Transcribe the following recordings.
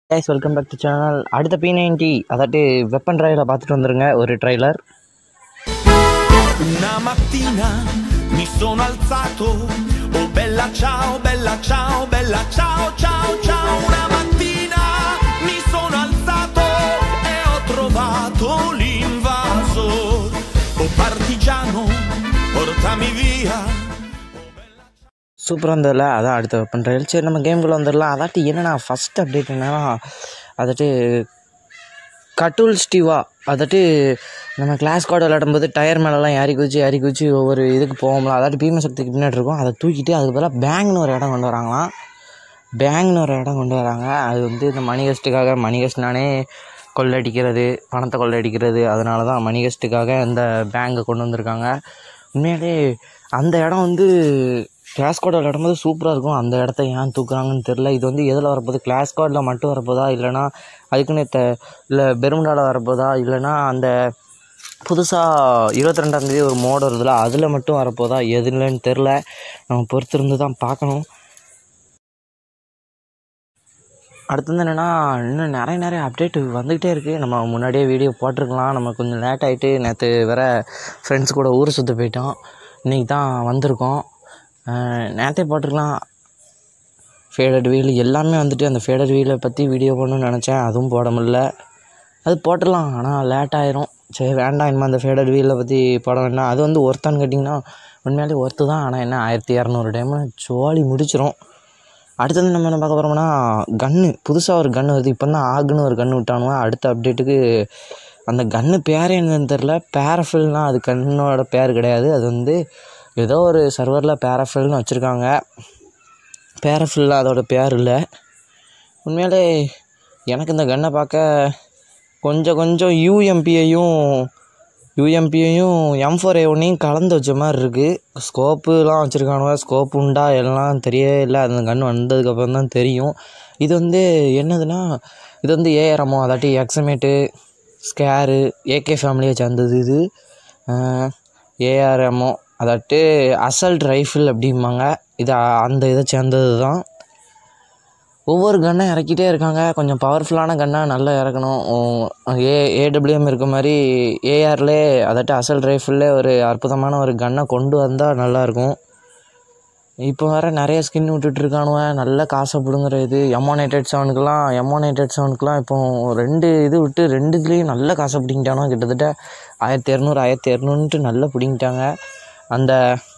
Guys welcome back to channel அடுத்த P ninety அதாட்டு weapon ட்ரைவில் பார்த்துட்டு வந்துருங்க ஒரு trailer Una mattina mi sono alzato, oh bella ciao, bella ciao, bella ciao, ciao, ciao. Una mattina mi sono alzato e ho trovato l'invaso, oh partigiano, portami via. சூப்பராக இருந்ததில்ல அதான் அடுத்த weapon trial சரி நம்ம கேம்குள்ளே வந்துடலாம் அதாட்டி என்னன்னா ஃபஸ்ட் அப்டேட் என்னன்னா அதாட்டு கட்டுல் ஸ்டிவா அதாட்டு நம்ம கிளாஸ் கார்டு விளையாடும்போது டயர் மேலெலாம் ஏறி குச்சி ஏறி குச்சி ஒவ்வொரு இதுக்கு போவோம்ல அதாட்டி பீம சக்திக்கு பின்னாடி இருக்கும் அதை தூக்கிட்டு அதுக்கு பதிலாக பேங்க்னு ஒரு இடம் கொண்டு வராங்களாம் பேங்க்னு ஒரு இடம் கொண்டு வராங்க அது வந்து இந்த மணிகஸ்ட்டுக்காக மணிகஸ்ட்னானே கொள்ளடிக்கிறது பணத்தை கொள்ளடிக்கிறது அதனால தான் மணிகஸ்ட்டுக்காக இந்த பேங்கை கொண்டு வந்திருக்காங்க உண்மையிலே அந்த இடம் வந்து கிளாஸ் கார்டு விளையாடும்போது சூப்பராக இருக்கும் அந்த இடத்த ஏன் தூக்குறாங்கன்னு தெரில இது வந்து எதில் வரப்போகுது கிளாஸ் கார்டில் மட்டும் வரப்போதா இல்லைனா அதுக்குன்னு த இல்லை பெருமுடாவில் வரப்போதா இல்லைனா அந்த புதுசாக இருபத்தி ரெண்டாந்தேதி ஒரு மோடு வருதுல அதில் மட்டும் வரப்போதா எதுலன்னு தெரில நம்ம பொறுத்திருந்து தான் பார்க்கணும் அடுத்து வந்து என்னென்னா இன்னும் நிறைய நிறைய அப்டேட் வந்துக்கிட்டே இருக்குது நம்ம முன்னாடியே வீடியோ போட்டிருக்கலாம் நம்ம கொஞ்சம் லேட் ஆகிட்டு நேற்று வேற ஃப்ரெண்ட்ஸ் கூட ஊர் சுற்ற போயிட்டோம் இன்றைக்கி தான் வந்திருக்கோம் நேற்றே போட்டிருக்கலாம் ஃபேடட் வீல் எல்லாமே வந்துட்டு அந்த ஃபேடட் வீலை பற்றி வீடியோ போடணும்னு நினச்சேன் அதுவும் போட முடியல அது போட்டுடலாம் ஆனால் லேட் ஆயிரும் சரி வேண்டாம் இனிமேல் அந்த ஃபேடட் வீலை பற்றி போட வேண்டாம் அது வந்து ஒர்த்தான்னு கேட்டிங்கன்னா உண்மையாலே ஒர்த்து தான் ஆனால் என்ன ஆயிரத்தி இரநூறு டைமு ஜோலி முடிச்சிரும் அடுத்தது நம்ம என்ன பார்க்க போகிறோம்னா கன்று புதுசாக ஒரு கன்று வருது இப்போ தான் ஆகுன்னு ஒரு கன்று விட்டானுவா அடுத்த அப்டேட்டுக்கு அந்த கன்று பேர் என்னன்னு தெரில பேரஃபில்னா அது கன்னோட பேர் கிடையாது அது வந்து ஏதோ ஒரு சர்வரில் பேரஃபில்னு வச்சுருக்காங்க பேரஃபில் அதோட பேர் இல்லை உண்மையிலே எனக்கு இந்த கன்னை பார்க்க கொஞ்சம் கொஞ்சம் யூஎம்பியையும் யூஎம்பியையும் எம் ஃபோர் ஏ ஒன்னையும் கலந்து வச்ச மாதிரி இருக்குது ஸ்கோப்புலாம் வச்சுருக்கானுவ ஸ்கோப் உண்டா எல்லாம் தெரியவே இல்லை அந்த கன் வந்ததுக்கப்புறம் தான் தெரியும் இது வந்து என்னதுன்னா இது வந்து ஏஆர்எம்மோ அதாட்டி எக்ஸமேட்டு ஸ்கேரு ஏகே ஃபேமிலியை சேர்ந்தது இது ஏஆர்எம்மோ அதாட்டு அசல்ட் ரைஃபிள் அப்படிம்பாங்க இது அ- அந்த இதை சேர்ந்தது தான் ஒவ்வொரு கன்னை இறக்கிட்டே இருக்காங்க கொஞ்சம் பவர்ஃபுல்லான கன்னாக நல்லா இறக்கணும் உம், ஏ ஏடபிள்யூஎம் இருக்க மாதிரி ஏஆர்லே அதாட்டு அசல் ரைஃபிள்லே ஒரு அற்புதமான ஒரு கன்னை கொண்டு வந்தால் நல்லாயிருக்கும் இப்போ வேறு நிறைய ஸ்கின் விட்டுட்ருக்கானுவ நல்ல காசை பிடுங்குற இது எமோனேட்டட் செவனுக்கெலாம் எமோனேட்டட் செவனுக்கெலாம் இப்போ ரெண்டு இது விட்டு ரெண்டு இதுலேயும் நல்ல காசை பிடிங்கிட்டானோ கிட்டத்தட்ட ஆயிரத்தி இரநூறு ஆயிரத்தி இரநூறுன்ட்டு நல்லா பிடிங்கிட்டாங்க அந்த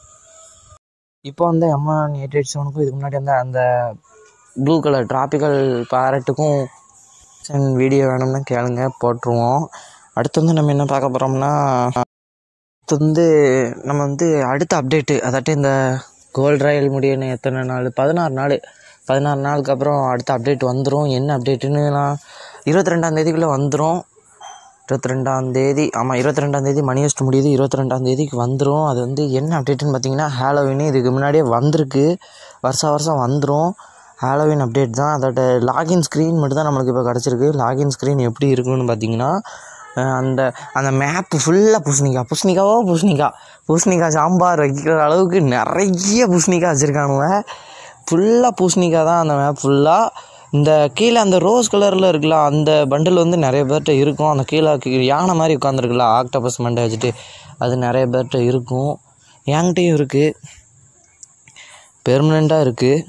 இப்போ வந்து எமோனேட்டட் செவனுக்கும் இதுக்கு முன்னாடி வந்து அந்த ப்ளூ கலர் டிராபிக்கல் பேரட்டுக்கும் வீடியோ வேணும்னா கேளுங்க போட்டுருவோம் அடுத்து வந்து நம்ம என்ன பார்க்க போகிறோம்னா அடுத்து வந்து நம்ம வந்து அடுத்த அப்டேட்டு அதாட்டி இந்த கோல்ட் ராயல் முடியணும் எத்தனை நாள் பதினாறு நாள் பதினாறு நாளுக்கு அப்புறம் அடுத்த அப்டேட் வந்துடும் என்ன அப்டேட்டுன்னு நான் இருபத்தி ரெண்டாம் தேதிக்குள்ளே வந்துடும் இருபத்தி ரெண்டாம் தேதி ஆமாம் இருபத்தி ரெண்டாம் தேதி மணி வச்சுட்டு முடியுது இருபத்தி ரெண்டாம் தேதிக்கு வந்துடும் அது வந்து என்ன அப்டேட்டுன்னு பார்த்தீங்கன்னா ஹாலோவின் இதுக்கு முன்னாடியே வந்திருக்கு வருஷம் வருஷம் வந்துடும் ஹாலோவின் அப்டேட் தான் அதோட லாகின் ஸ்க்ரீன் மட்டும் தான் நம்மளுக்கு இப்போ கிடச்சிருக்கு லாகின் ஸ்க்ரீன் எப்படி இருக்குன்னு பார்த்தீங்கன்னா அஹ் அந்த அந்த மேப்பு ஃபுல்லாக பூசணிக்காய் பூசணிக்காவோ பூசணிக்காய் பூசணிக்காய் சாம்பார் வைக்கிற அளவுக்கு நிறைய பூசணிக்காய் வச்சுருக்கானுவ ஃபுல்லாக பூசணிக்காய் தான் அந்த மேப் ஃபுல்லாக இந்த கீழே அந்த ரோஸ் கலரில் இருக்குல்ல அந்த பண்டில் வந்து நிறைய பேர்கிட்ட இருக்கும் அந்த கீழே கீ- யானை மாதிரி உட்காந்துருக்குல்ல ஆக்டோபஸ் மண்டை வச்சுட்டு அது நிறைய பேர்கிட்ட இருக்கும் என்கிட்டயும் இருக்குது பெர்மனெண்ட்டாக இருக்குது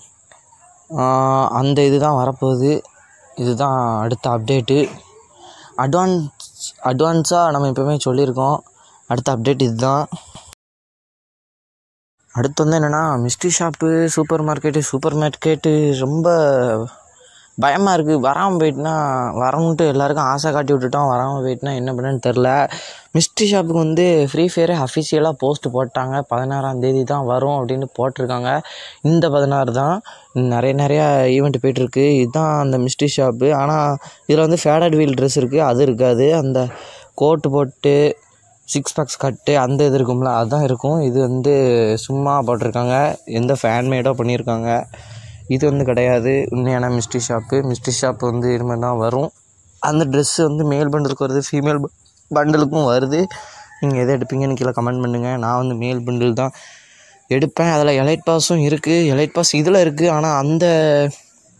அந்த இது தான் வரப்போகுது இதுதான் அடுத்த அப்டேட்டு அட்வான்ஸ் அட்வான்ஸாக நம்ம எப்போவுமே சொல்லியிருக்கோம் அடுத்த அப்டேட் இதுதான் அடுத்து வந்து என்னென்னா mystery shop supermarket supermarket ரொம்ப பயமாக இருக்குது வராமல் போயிட்டுனா வரணுன்ட்டு எல்லாருக்கும் ஆசை காட்டி விட்டுட்டோம் வராமல் போயிட்டுனா என்ன பண்ணேன்னு தெரில மிஸ்ட்ரி ஷாப்புக்கு வந்து ஃப்ரீ ஃபயரே அஃபிஷியலாக போஸ்ட் போட்டாங்க பதினாறாம் தேதி தான் வரும் அப்படின்னு போட்டிருக்காங்க இந்த பதினாறு தான் நிறைய நிறையா ஈவெண்ட் போயிட்டுருக்கு இதுதான் அந்த மிஸ்ட்ரி ஷாப்பு ஆனால் இதில் வந்து ஃபேடட் வீல் ட்ரெஸ் இருக்குது அது இருக்காது அந்த கோட்டு போட்டு சிக்ஸ் பேக்ஸ் கட்டு அந்த இது இருக்கும்ல அதுதான் இருக்கும் இது வந்து சும்மா போட்டிருக்காங்க எந்த ஃபேன்மேடாக பண்ணியிருக்காங்க இது வந்து கிடையாது உண்மையான மிஸ்ட்ரி ஷாப்பு மிஸ்ட்ரி ஷாப் வந்து இனிமேல் தான் வரும் அந்த ட்ரெஸ்ஸு வந்து மேல் பண்டலுக்கு வருது ஃபீமேல் பண்டலுக்கும் வருது நீங்கள் எதை எடுப்பீங்கன்னு கீழே கமெண்ட் பண்ணுங்கள் நான் வந்து மேல் பண்டில் தான் எடுப்பேன் அதில் எலைட் பாஸும் இருக்குது எலைட் பாஸ் இதில் இருக்குது ஆனால் அந்த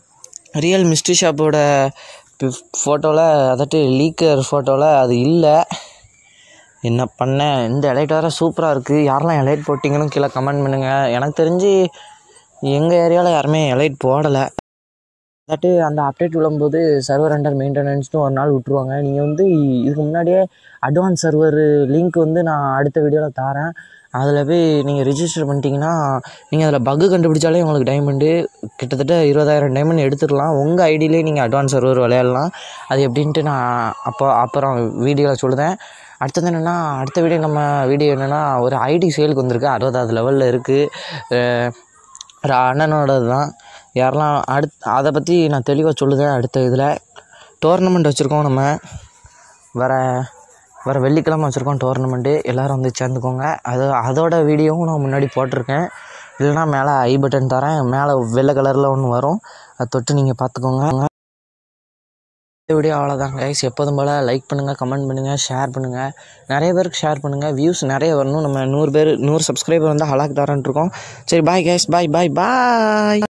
ரியல் மிஸ்ட்ரி ஷாப்போட ஃபோட்டோவில் அதாட்டு லீக்கர் ஃபோட்டோவில் அது இல்லை என்ன பண்ணேன் இந்த எலைட் வேறு சூப்பராக இருக்குது யாரெல்லாம் எலைட் போட்டிங்கன்னு கீழே கமெண்ட் பண்ணுங்கள் எனக்கு தெரிஞ்சு எங்கள் ஏரியாவில் யாருமே எலைட் போடலை அதாட்டு அந்த அப்டேட் விடும்போது சர்வர் அண்டர் மெயின்டெனன்ஸ்னு ஒரு நாள் விட்ருவாங்க நீங்கள் வந்து இதுக்கு முன்னாடியே அட்வான்ஸ் சர்வர் லிங்க் வந்து நான் அடுத்த வீடியோவில் தரேன் அதில் போய் நீங்கள் ரிஜிஸ்டர் பண்ணிட்டீங்கன்னா நீங்கள் அதில் பக்கு கண்டுபிடிச்சாலே உங்களுக்கு டைமண்டு கிட்டத்தட்ட இருபதாயிரம் டைமண்ட் எடுத்துடலாம் உங்கள் ஐடியிலே நீங்கள் அட்வான்ஸ் சர்வர் விளையாடலாம் அது எப்படின்ட்டு நான் அப்போ அப்புறம் வீடியோவில் சொல்லுதேன் அடுத்தது என்னென்னா அடுத்த வீடியோ நம்ம வீடியோ என்னென்னா ஒரு ஐடி சேலுக்கு வந்திருக்கு அறுபதாவது லெவலில் இருக்குது ஒரு அண்ணனோடது தான் யாரெல்லாம் அடுத் அதை பற்றி நான் தெளிவாக சொல்லுதேன் அடுத்த இதில் டோர்னமெண்ட் வச்சுருக்கோம் நம்ம வர வர வெள்ளிக்கிழமை வச்சுருக்கோம் டோர்னமெண்ட்டு எல்லோரும் வந்து சேர்ந்துக்கோங்க அது அதோட வீடியோவும் நான் முன்னாடி போட்டிருக்கேன் இல்லைனா மேலே ஐ பட்டன் தரேன் மேலே வெள்ளை கலரில் ஒன்று வரும் அதை தொட்டு நீங்கள் பார்த்துக்கோங்க இந்த வீடியோ அவ்வளோதான் கைஸ் எப்போதும் போல் லைக் பண்ணுங்கள் கமெண்ட் பண்ணுங்கள் ஷேர் பண்ணுங்கள் நிறைய பேருக்கு ஷேர் பண்ணுங்கள் வியூஸ் நிறைய வரணும் நம்ம நூறு பேர் நூறு சப்ஸ்கிரைபர் வந்து ஹலாக் தரேன்ட்டு இருக்கோம் சரி பாய் கைஸ் பாய் பாய் பாய்